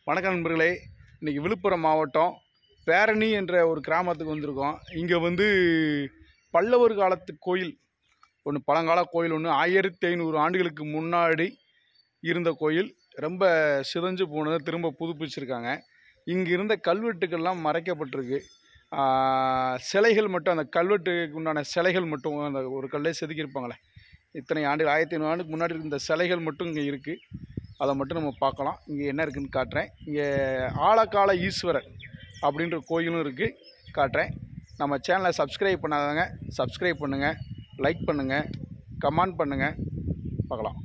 வணக்கம் நண்பர்களே இன்றைக்கி விழுப்புரம் மாவட்டம் பேரணி என்ற ஒரு கிராமத்துக்கு வந்திருக்கோம் இங்கே வந்து பல்லவர் காலத்து கோயில் ஒன்று பழங்கால கோயில் ஒன்று ஆயிரத்தி ஐநூறு ஆண்டுகளுக்கு முன்னாடி இருந்த கோயில் ரொம்ப சிதைஞ்சு போனதை திரும்ப புதுப்பிச்சிருக்காங்க இங்கே இருந்த கல்வெட்டுக்கள்லாம் மறைக்கப்பட்டிருக்கு ஆஹ், சிலைகள் மட்டும் அந்த கல்வெட்டுக்கு உண்டான சிலைகள் மட்டும் அந்த ஒரு கல்லே செதுக்கியிருப்பாங்களே இத்தனை ஆண்டு ஆயிரத்தி ஐநூறு ஆண்டுக்கு முன்னாடி இருந்த சிலைகள் மட்டும் இங்கே இருக்குது அதை மட்டும் நம்ம பார்க்கலாம் இங்கே என்ன இருக்குன்னு காட்டுறேன் இங்கே ஆழக்கால ஈஸ்வரர் அப்படின்ற கோயிலும் இருக்குது காட்டுறேன் நம்ம சேனலை சப்ஸ்கிரைப் பண்ணாதவங்க சப்ஸ்கிரைப் பண்ணுங்கள் லைக் பண்ணுங்கள் கமெண்ட் பண்ணுங்கள் பார்க்கலாம்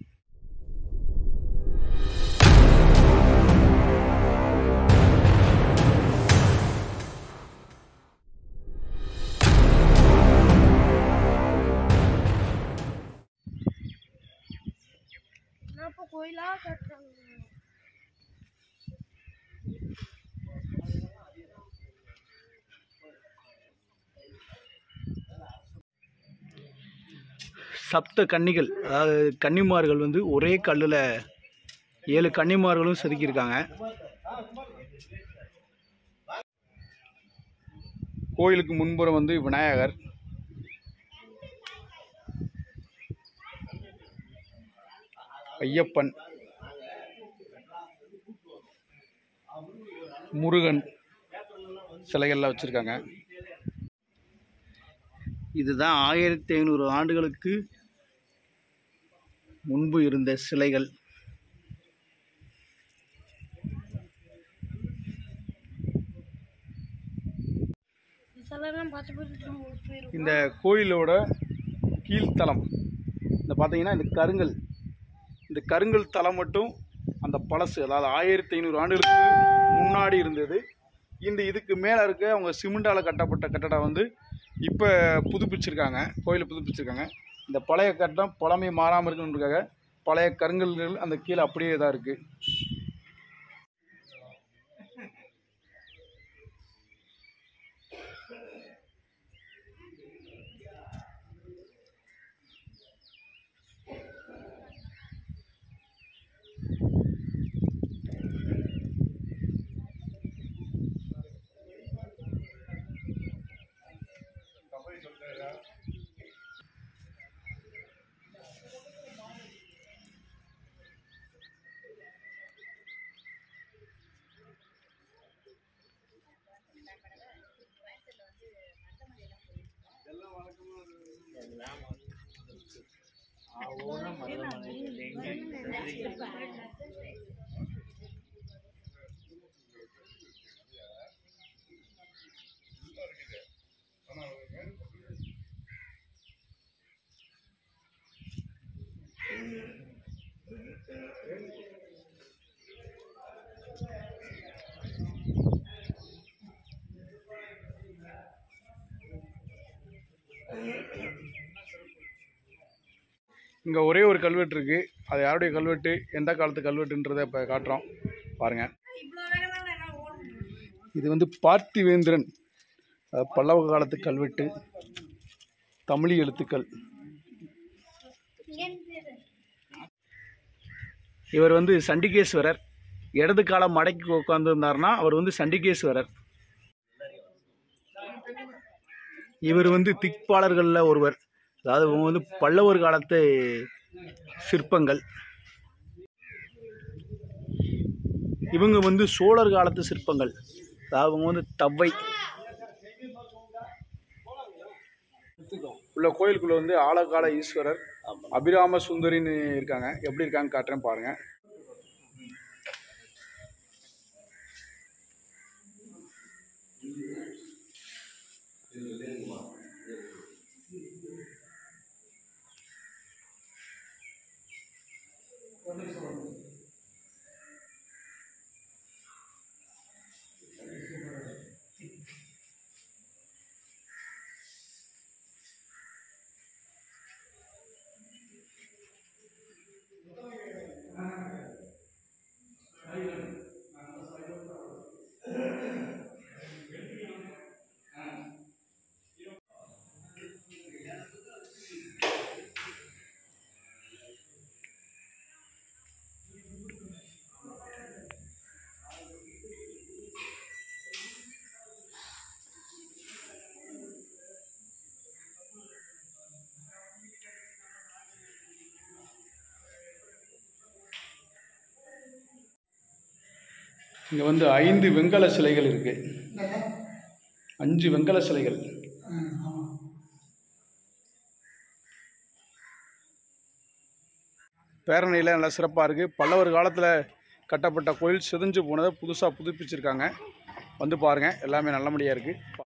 நான் இப்போ கோயிலா கட்டுறாங்க சப்த கன்னிகள் அதாவது கன்னிமார்கள் வந்து ஒரே கல்லில் ஏழு கன்னிமார்களும் செதுக்கியிருக்காங்க கோயிலுக்கு முன்புறம் வந்து விநாயகர் ஐயப்பன் முருகன் சிலைகள்லாம் வச்சுருக்காங்க இதுதான் ஆயிரத்தி ஐநூறு ஆண்டுகளுக்கு முன்பு இருந்த சிலைகள் இதெல்லாம் பார்த்து பார்த்து போயிடும் இந்த கோயிலோட கீழ்த்தலம் இந்த பார்த்தீங்கன்னா இந்த கருங்கல் இந்த கருங்கல் தலம் மட்டும் அந்த பழசு அதாவது ஆயிரத்தி ஐநூறு ஆண்டுகளுக்கு முன்னாடி இருந்தது இந்த இதுக்கு மேலே இருக்க அவங்க சிமெண்டால் கட்டப்பட்ட கட்டடம் வந்து இப்போ புதுப்பிச்சிருக்காங்க கோயிலை புதுப்பிச்சிருக்காங்க இந்த பழைய கட்டடம் பழமை மாறாமல் இருக்கணுன்றதுக்காக பழைய கருங்கல்கள் அந்த கீழே அப்படியே தான் இருக்குது இங்கே ஒரே ஒரு கல்வெட்டு இருக்குது அது யாருடைய கல்வெட்டு எந்த காலத்து கல்வெட்டுன்றதை இப்போ காட்டுறோம் பாருங்கள் இது வந்து பார்த்திவேந்திரன் அதாவது பல்லவ காலத்து கல்வெட்டு தமிழ் எழுத்துக்கள் இவர் வந்து சண்டிகேஸ்வரர் இடது காலம் மடக்கி உட்காந்துருந்தாருன்னா அவர் வந்து சண்டிகேஸ்வரர் இவர் வந்து திக்பாலர்களில் ஒருவர் அதாவது இவங்க வந்து பல்லவர் காலத்து சிற்பங்கள் இவங்க வந்து சோழர் காலத்து சிற்பங்கள் அதாவது இவங்க வந்து தவ்வை உள்ள கோயிலுக்குள்ள வந்து ஆழகால ஈஸ்வரர் அபிராம சுந்தரின்னு இருக்காங்க எப்படி இருக்காங்க காட்டுறேன் பாருங்க இங்கே வந்து ஐந்து வெண்கல சிலைகள் இருக்குது அஞ்சு வெண்கல சிலைகள் பேரணியில் நல்லா சிறப்பாக இருக்குது பல்லவர் காலத்தில் கட்டப்பட்ட கோயில் சிதைஞ்சு போனதை புதுசாக புதுப்பிச்சிருக்காங்க வந்து பாருங்கள் எல்லாமே நல்லபடியாக இருக்குது